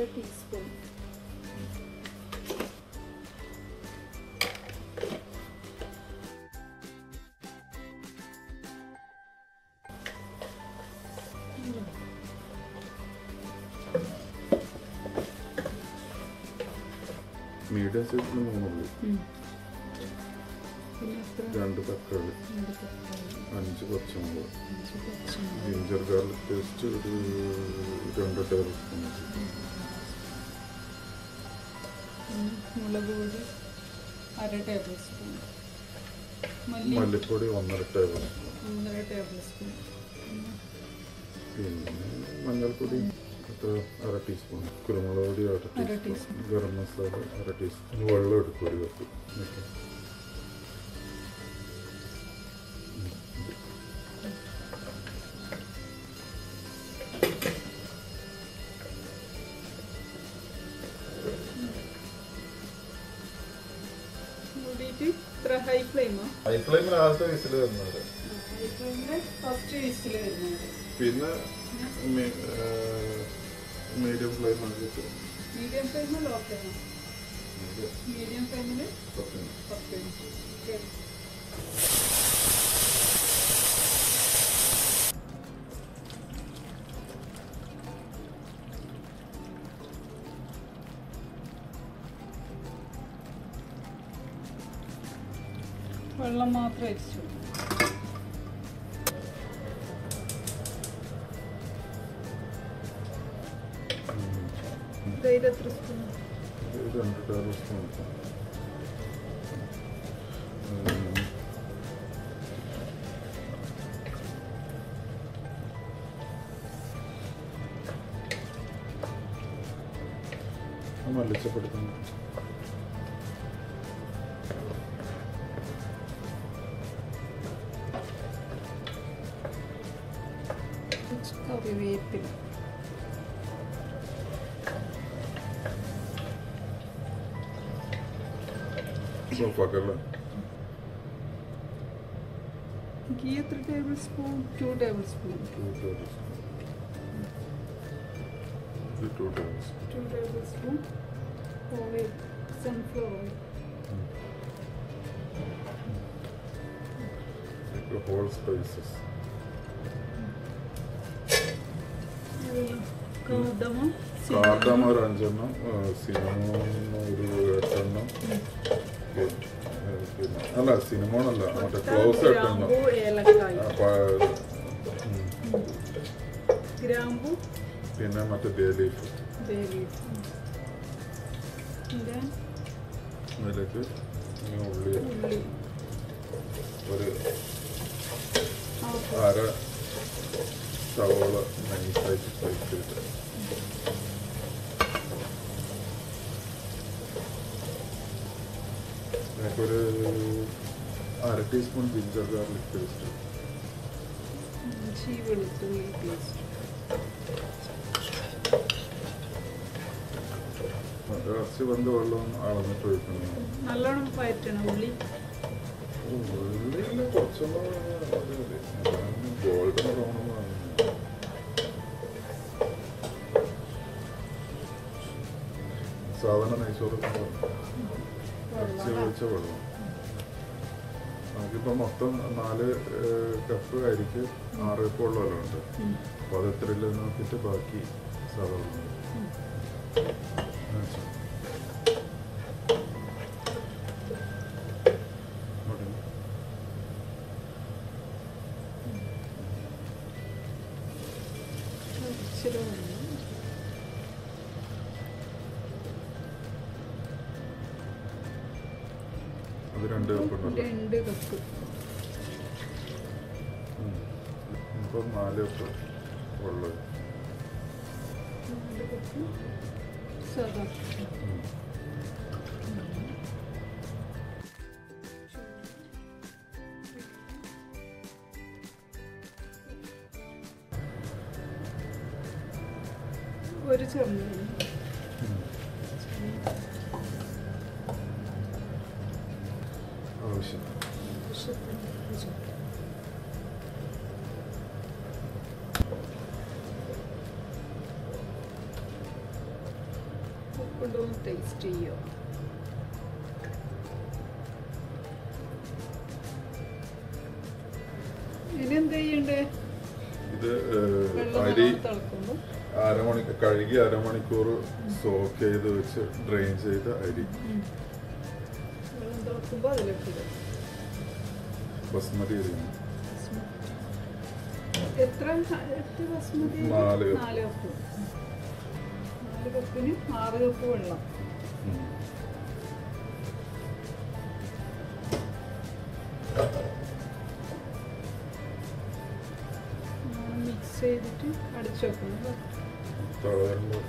Teaspoon medium സൈസിൽ മൂന്നുള്ളൂ പിന്നെ എത്ര രണ്ട് തക്കാളി രണ്ട് തക്കാളി അഞ്ച് പച്ചമുളക് അഞ്ച് പച്ചമുളക് ജിഞ്ചർ ഗാർലിക് പേസ്റ്റ് ഒരു രണ്ട് ടേബിൾ സ്പൂൺ മതി പിന്നെ മുളക് പൊടി അര ടേബിൾ സ്പൂൺ മല്ലി മല്ലിപ്പൊടി ഒന്നര ടേബിൾ സ്പൂൺ ഒന്നര ടേബിൾ സ്പൂൺ പിന്നെ മഞ്ഞൾപ്പൊടി അത് അര ടീസ്പൂൺ കുരുമുളക് പൊടി അര അര ടീസ്പൂൺ ടീസ്പൂൺ. ഗരം മസാല അര ടീസ്പൂൺ വെള്ളം എടുക്കും ഒരു കപ്പ് ഓക്കെ മൂടിയിട്ട് ഇത്ര ഹൈ ഫ്ലെയിമോ ഹൈ ഫ്ലെയിമിൽ ആദ്യത്തെ വിസിൽ വരുന്നത് ഹൈ ഫ്ലെയിമിൽ ഫസ്റ്റ് വിസിൽ വരുന്നത് പിന്നെ മീഡിയം ഫ്ലെയിം ആക്കിയിട്ട് മീഡിയം ഫ്ലെയിമോ ലോ ഫ്ലെയിമോ മീഡിയം ഫ്ലെയിമിൽ പത്ത് മിനിറ്റ് പത്ത് മിനിറ്റ് ഓക്കെ വെള്ളം മാത്രം അരിച്ചു ധൈര്യം എത്ര സ്പൂൺ ഇത് രണ്ട് ടേബിൾ സ്പൂൺ മല്ലിച്ചപ്പെടുത്തുന്നു കറിവേപ്പില സോഫാക്കല്ലേ ഗീ എത്ര tablespoon two tablespoon two tablespoon ഇത് two tablespoon two tablespoon oil sunflower oil whole spices cardamom കാർഡമ ഒരു അഞ്ചെണ്ണം സിനമോൺ ഒരു എട്ടെണ്ണം പിന്നെ, പിന്നെ അല്ല സിനമോൺ അല്ല മറ്റേ ക്ലോസ് എട്ടെണ്ണം ഗ്രാമ്പു ഏലക്കായ് അപ്പൊ, ഉം. ഗ്രാമ്പു പിന്നെ മറ്റേ ബേ ലീഫ് ബേ ലീഫ് പിന്നെ അതിലേക്ക് ഈ ഉള്ളി ഉള്ളി ഒരു ആ, അര സവോള നൈസായിട്ട് സ്ലൈസ് ചെയ്ത് അതിലേക്കൊരു അര ടീസ്പൂൺ ജിഞ്ചർ ഗാർലിക് പേസ്റ്റ് ഇഞ്ചി വെളുത്തുള്ളി പേസ്റ്റ് ഇറച്ചി വെന്ത് വെള്ളം അളന്നിട്ട് ഒഴിക്കണം നല്ലോണം പയറ്റണം ഉള്ളി ഉള്ളിൽ കുറച്ചൊന്നും ഗോൾഡൻ ബ്രൗൺ സാധാരണ നെയ്ച്ചോറ് ഇറച്ചി ഒഴിച്ച വെള്ളം നമുക്കിപ്പോൾ മൊത്തം നാല് ഏഹ്, കപ്പ് അരിക്ക് ആറ് കപ്പ് വെള്ളമുണ്ട് ഉം. അപ്പോൾ അത് എത്രയില്ല നോക്കിയിട്ട് ബാക്കി സാധാരണ ഇച്ചിരി വെള്ളം. അത് രണ്ട് കപ്പ് ഉണ്ടല്ലോ രണ്ട് കപ്പ് ഇപ്പം നാല് കപ്പ് വെള്ളം രണ്ട് കപ്പ് സാധാ ഉം. ഒരു ചെറുനാരങ്ങ ഉം. ആവശ്യം ആവശ്യത്തിന് ഉപ്പ്. കൊണ്ടൊന്ന് ടേസ്റ്റ് ചെയ്യോ ഇനി എന്ത് ചെയ്യണ്ടേ ഇത് ഏഹ്, വെള്ളം അരി നല്ലോണം തിളക്കുമ്പോൾ അരമണിക്കൂർ കഴുകി അരമണിക്കൂർ സോക്ക് ചെയ്ത് വെച്ച് ഡ്രെയിൻ ചെയ്ത അരി വെള്ളം തിളക്കുമ്പോൾ അതിലേക്ക് ഇടും ബസ്മതി അരിയാണ് എത്ര എട്ട് ബസ്മതി നാല് കപ്പ്. നാല് കപ്പ് നാല് കപ്പിന് ആറ് കപ്പ് വെള്ളം ഉം. മിക്സ് ചെയ്തിട്ട് അടിച്ചു വെക്കണം തിളവരുമ്പോ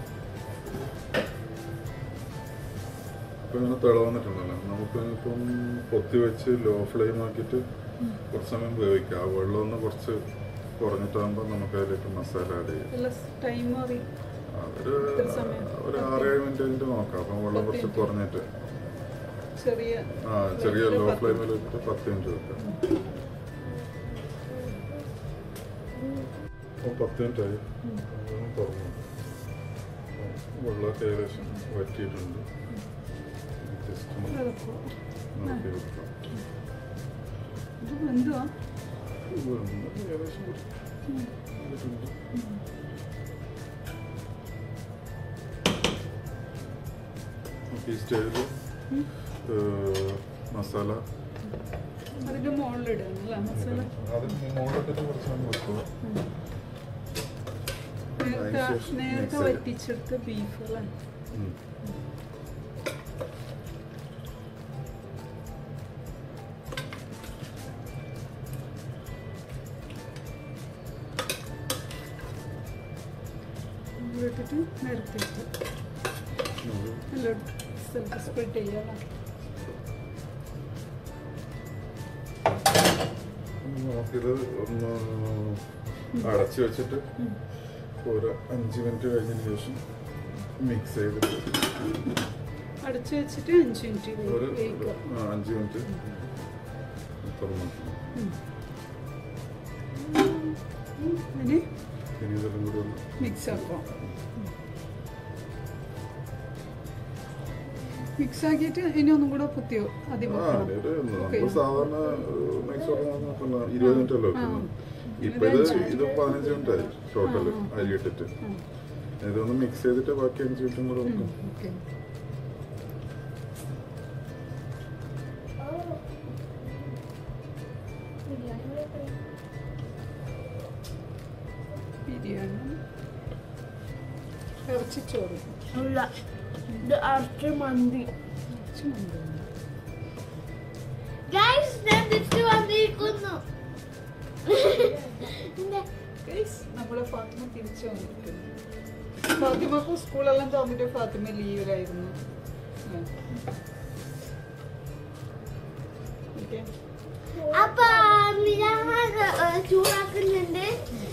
ഇപ്പൊ ഇങ്ങനെ തിള വന്നിട്ടുണ്ടല്ലോ നമുക്ക് ഇപ്പം പൊത്തി വെച്ച് ലോ ഫ്ലെയിം ആക്കിയിട്ട് കുറച്ച് സമയം വേവിക്കാം ആ വെള്ളം ഒന്ന് കുറച്ച് കുറഞ്ഞിട്ടാകുമ്പോൾ നമുക്ക് അതിലേക്ക് മസാല ആഡ് ചെയ്യാം എല്ലാ ടൈം അറി അതൊരു എത്ര സമയം? ഒരു ആറേഴ് മിനിറ്റ് കഴിഞ്ഞിട്ട് നോക്കാം അപ്പം വെള്ളം കുറച്ച് പത്ത് കുറഞ്ഞിട്ട് ചെറിയ ആ ചെറിയ ഫ്ലെയിമില് ലോ പത്ത് ഫ്ലെയിമിൽ വെച്ചിട്ട് പത്ത് മിനിറ്റ് വെക്കാം അപ്പോൾ പത്ത് മിനിറ്റ് ആയി ഉം. വെള്ളം തുറന്നു വെള്ളമൊക്കെ ഏകദേശം വറ്റിയിട്ടുണ്ട് ജസ്റ്റ് ഒന്ന് ഇളക്കുക. നോക്കി വെക്കാം ഇത് എന്തുവാ വെള്ളം ഏകദേശം കുറച്ച് ഉം. വറ്റിയിട്ടുണ്ട്. അപ്പോൾ ഈ സ്റ്റേജിൽ ഉം. മസാല അതിന്റെ മുകളിലിടണം അല്ലേ മസാല അത് മുകളിലിട്ടിട്ട് കുറച്ച് സമയം വെക്കുക ഉം. നേരത്തെ അതിനുശേഷം നേരത്തെ mix ചെയ്യാം. വറ്റിച്ചെടുത്ത ബീഫ് അല്ലേ ഉം. ഇട്ടിട്ട് നിരത്തിയിട്ട് അത് നല്ല സ്ഥലത്ത് സ്പ്രെഡ് ചെയ്യാം നമുക്കിത് ഒന്ന് അടച്ചു വെച്ചിട്ട് ഒരു അഞ്ച് മിനിറ്റ് കഴിഞ്ഞതിന് ശേഷം മിക്സ് ചെയ്തിട്ട് അടച്ചു വെച്ചിട്ട് അഞ്ച് മിനിറ്റ് ഒരു വേവിക്കുക ആ, അഞ്ച് മിനിറ്റ് തുറന്നു അതിന് ഇനി ഇതെല്ലാം കൂടി ഒന്ന് മിക്സ് ആക്കാം മിക്സ് ആക്കിയിട്ട് ഇനി ഒന്നും കൂടെ കുത്തിയോ ആദ്യം ആ വെക്കണം. ഒരു ഓക്കേ. നമ്മൾ സാധാരണ മിക്സ് നോക്കുന്ന ഇരുപത് മിനിറ്റ് അല്ലേ ആ. വെക്കുന്നത് ഇപ്പൊ ഇത് ഇത് പതിനഞ്ച് മിനിറ്റ് ആയി ടോട്ടൽ ആ, ആ. അരി ഇട്ടിട്ട് ഉം. ഇതൊന്ന് മിക്സ് ചെയ്തിട്ട് ബാക്കി അഞ്ച് മിനിറ്റും കൂടെ ഉം, വെക്കും ഓക്കേ. ബിരിയാണി ഇറച്ചിച്ചോറ് അല്ല ഇത് അർച്ച മന്തി ഇറച്ചി മന്തിയാണ്. ഗൈസ് ഞാൻ തിരിച്ചു വന്നിരിക്കുന്നു Guys, നമ്മളെ ഫാത്തിമ തിരിച്ചു വന്നിരിക്കുന്നു ഫാത്തിമക്ക് സ്കൂളെല്ലാം തുറന്നിട്ട് ഫാത്തിമ ലീവിലായിരുന്നു ഓക്കെ അപ്പൊ ഞാൻ ചൂടാക്കുന്നുണ്ട്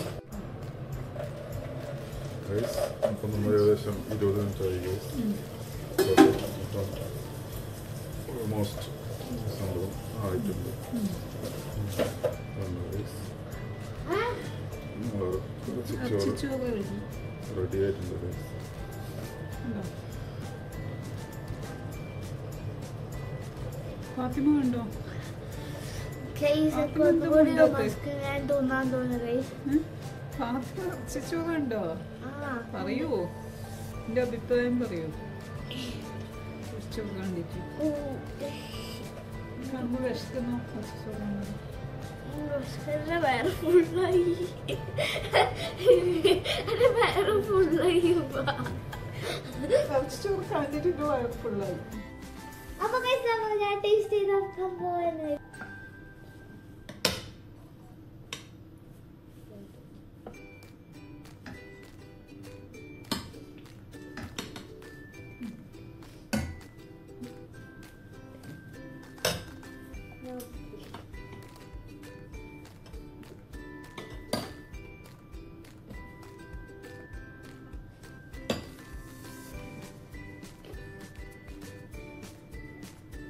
ഗൈസ് അപ്പം നമ്മൾ ഏകദേശം ഇരുപത് മിനിറ്റ് ആയി ഗൈസ് ഓൾമോസ്റ്റ് സംഭവം ആയിട്ടുണ്ട് ഗൈസ് ആ, നമ്മൾ കുറച്ച് ചോറ് ഇറച്ചിച്ചോറ് കഴിഞ്ഞു റെഡി ആയിട്ടുണ്ട് ഗൈസ് ഉണ്ടോ? ഫാത്തിമ കണ്ടോ ഗൈസ് ആ, ഇപ്പൊ പിന്നെന്താ ഒന്നുകൂടി ഉണ്ടാക്ക്? മസ്ക് ഞാൻ തോന്നാൻ തോന്നുന്നു ഗൈസ് ഉം? ഫാത്തിമ ഇറച്ചിച്ചോറ് കണ്ടോ ആ പറയൂ എന്റെ അഭിപ്രായം പറയൂ ഇറച്ചിച്ചോറ് കണ്ടിട്ട് ഓ, കാണുമ്പോ വിശക്കുന്നു ഇറച്ചിച്ചോറ് കാണുമ്പോ. മസ്കിന്റെ വേറെ ഫുള്ളായി എന്റെ വേറെ ഫുള്ളായി ഇറച്ചിച്ചോറ് കണ്ടിട്ട് എന്റെ വയറ് ഫുള്ളായി അപ്പൊ ഗൈസ് നമ്മൾ ഞാൻ ടേസ്റ്റ് ചെയ്ത് നോക്കാൻ പോകുന്നത്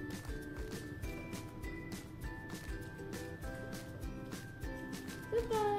Goodbye.